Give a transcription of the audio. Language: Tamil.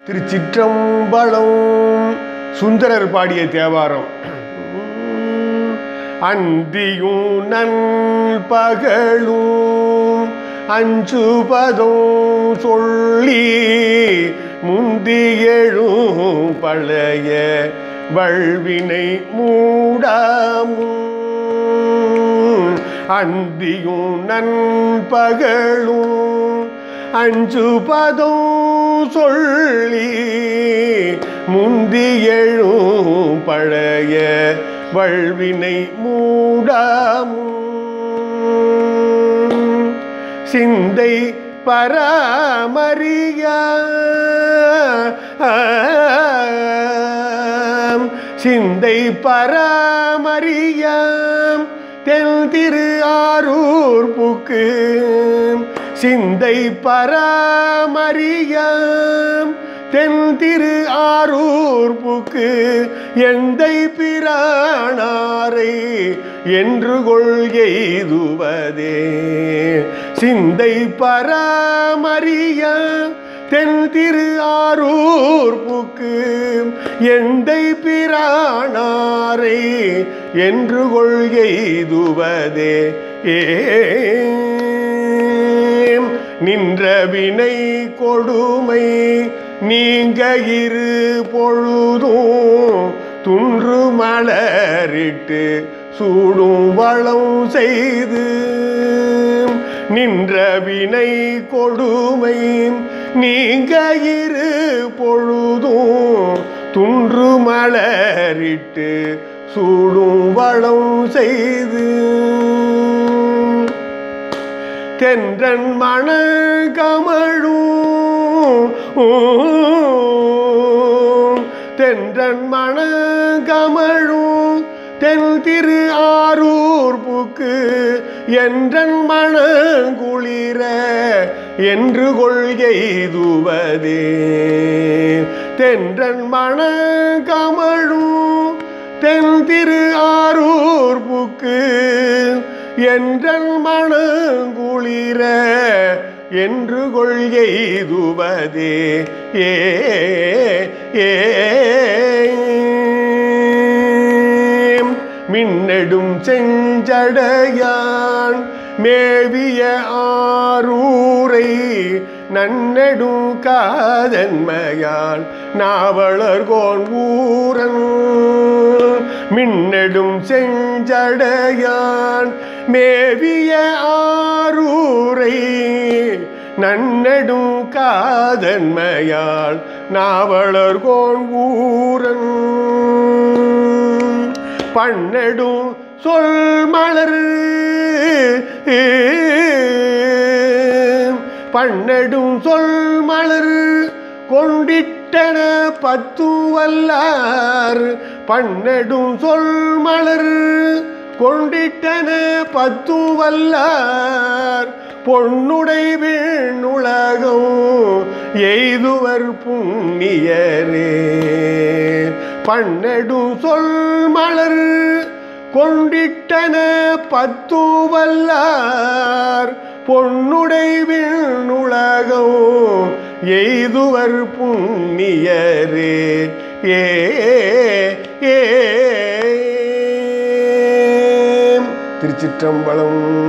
திருச்சிற்றம்பலம் சுந்தரர் பாடிய தேவாரம் அந்தியும் நண்பகலும் அஞ்சு பதம் சொல்லி முந்தியெழும் பழைய வல்வினை மூடாமும் அந்தியும் நண்பகலும் அஞ்சு பதம் சொல்லி முந்தியெழும் பழைய வல்வினை மூடாமும் சிந்தை பராமரியா சிந்தை பராமரியாம் தென் திரு ஆரூர் புக்கு சிந்தை பராமரியாம் தென் திரு ஆரூர் புக்கு எந்தை பிரானாரை என்று கொள்கைதுவதே சிந்தை பராமரியா தென் திரு ஆரூர் புக்கு எந்தை பிரானாரை என்று கொள்கைதுவதே ஏ நின்ற வினை கொடுமை நீங்க இரு பொழுதும் துன்று மலரிட்டு சூடும் வளம் செய்து நின்ற வினை கொடுமை நீங்க இரு பொழுதும் துன்று மலரிட்டு சூடும் வளம் செய்து தென்றன் மணகமழும் தென்றன் மணகமழும் தென் திரு ஆரூர் புக்கு என்றன் மணங்குளிர என்று கொள்கைதுவதே தென்றன் மணகமழும் தென் திரு ஆரூர் புக்கு என்றன் மணங்குளிர என்று கொள்கைதுவதே ஏ ஏ மின்னெடும் செஞ்சடையான் மேவிய ஆரூரை நன்னெடும் காதன்மையான் நாவலர் கோன் ஊரன் மின்னெடும் செஞ்சடையான் மேவிய ஆரூரை நன்னெடும் காதன்மையால் நாவலர் கோன் ஊரன் பன்னெடும் சொல் மலர் பன்னெடும் சொல் மலர் கொண்டிட்டன பத்து வல்லார் பன்னெடும் சொல் மலர் கொண்டிட்டன பத்து வல்லார் பொன்னுடை வீணுலகம் எய்துவர் புண்ணியரே பன்னெடும் சொல் மலர் கொண்டிட்டன பத்து வல்லார் பொன்னுடை வீணுலகம் எய்துவர் புண்ணியரே ஏ ஏ திருச்சிற்றம்பலம்